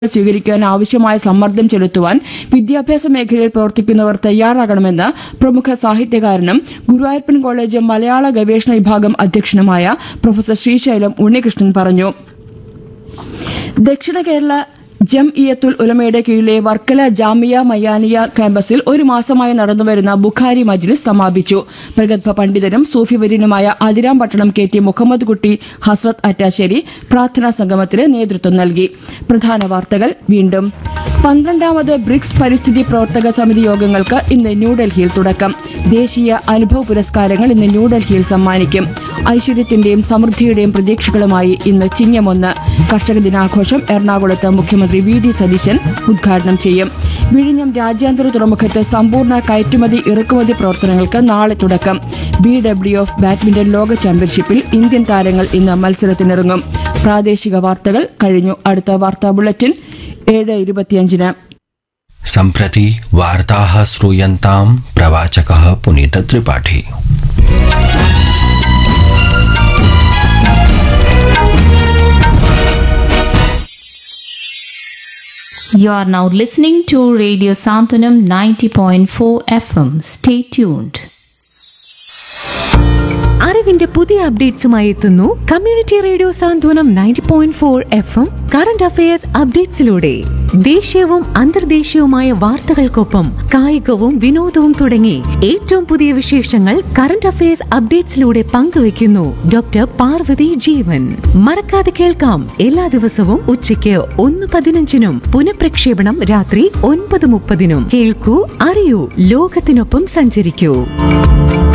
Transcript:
സ്വീകരിക്കാൻ ആവശ്യമായ സമ്മർദ്ദം ചെലുത്തുവാൻ വിദ്യാഭ്യാസ മേഖലയിൽ പ്രവർത്തിക്കുന്നവർ തയ്യാറാകണമെന്ന് പ്രമുഖ സാഹിത്യകാരനും ഗുരുവായൂരപ്പൻ കോളേജ് മലയാള ഗവേഷണ വിഭാഗം അധ്യക്ഷനുമായ പ്രൊഫസർ ശ്രീശൈലം ഉണ്ണികൃഷ്ണൻ പറഞ്ഞു ദക്ഷിണ കേരള ജം ഇയത്തുൽ ഉലമയുടെ കീഴിലെ വർക്കല ജാമിയ മയാനിയ ക്യാമ്പസിൽ ഒരു മാസമായി നടന്നുവരുന്ന ബുഖാരി മജ്ലിസ് സമാപിച്ചു പ്രഗത്ഭ പണ്ഡിതനും സൂഫി വര്യനുമായ അതിരാമ്പട്ടണം കെ ടി മുഹമ്മദ് കുട്ടി ഹസ്രത്ത് അറ്റാശ്ശേരി പ്രാർത്ഥനാ സംഗമത്തിന് നേതൃത്വം നൽകി പ്രധാന വാർത്തകൾ വീണ്ടും പന്ത്രണ്ടാമത് ബ്രിക്സ് പരിസ്ഥിതി പ്രവർത്തക സമിതി യോഗങ്ങൾക്ക് ഇന്ന് ന്യൂഡൽഹിയിൽ തുടക്കം ദേശീയ അനുഭവ പുരസ്കാരങ്ങൾ ഇന്ന് ന്യൂഡൽഹിയിൽ സമ്മാനിക്കും ഐശ്വര്യത്തിന്റെയും സമൃദ്ധിയുടെയും പ്രതീക്ഷകളുമായി ഇന്ന് ചിങ്ങമൊന്ന് കർഷക ദിനാഘോഷം എറണാകുളത്ത് മുഖ്യമന്ത്രി വി ഡി സതീശൻ ഉദ്ഘാടനം ചെയ്യും വിഴിഞ്ഞം രാജ്യാന്തര തുറമുഖത്ത് സമ്പൂർണ്ണ കയറ്റുമതി ഇറക്കുമതി പ്രവർത്തനങ്ങൾക്ക് നാളെ തുടക്കം ബി ഡബ്ല്യു എഫ് ബാഡ്മിന്റൺ ലോക ചാമ്പ്യൻഷിപ്പിൽ ഇന്ത്യൻ താരങ്ങൾ ഇന്ന് മത്സരത്തിനിറങ്ങും പ്രാദേശിക വാർത്തകൾ കഴിഞ്ഞു അടുത്ത വാർത്താ ബുള്ളറ്റിൻ ഏഴ് ഇരുപത്തിയഞ്ചിന് सम्प्रति वार्ताः श्रूयन्ताम् प्रवाचकः Puneet Tripathi You are now listening to Radio Santanam 90.4 FM. Stay tuned. അറിവിന്റെ പുതിയ അപ്ഡേറ്റ്സുമായി എത്തുന്നു community radio Santhwanam ninety point four F M current affairs അപ്ഡേറ്റ്സിലൂടെ ദേശീയവും അന്തർദേശീയവുമായ വാർത്തകൾക്കൊപ്പം കായികവും വിനോദവും തുടങ്ങി ഏറ്റവും പുതിയ വിശേഷങ്ങൾ കറന്റ് അഫയേഴ്സ് അപ്ഡേറ്റ്സിലൂടെ പങ്കുവയ്ക്കുന്നു ഡോക്ടർ പാർവതി ജീവൻ മറക്കാതെ കേൾക്കാം എല്ലാ ദിവസവും ഉച്ചയ്ക്ക് ഒന്ന് പതിനഞ്ചിനും പുനഃപ്രക്ഷേപണം രാത്രി ഒൻപത് മുപ്പതിനും കേൾക്കൂ അറിയൂ ലോകത്തിനൊപ്പം സഞ്ചരിക്കൂ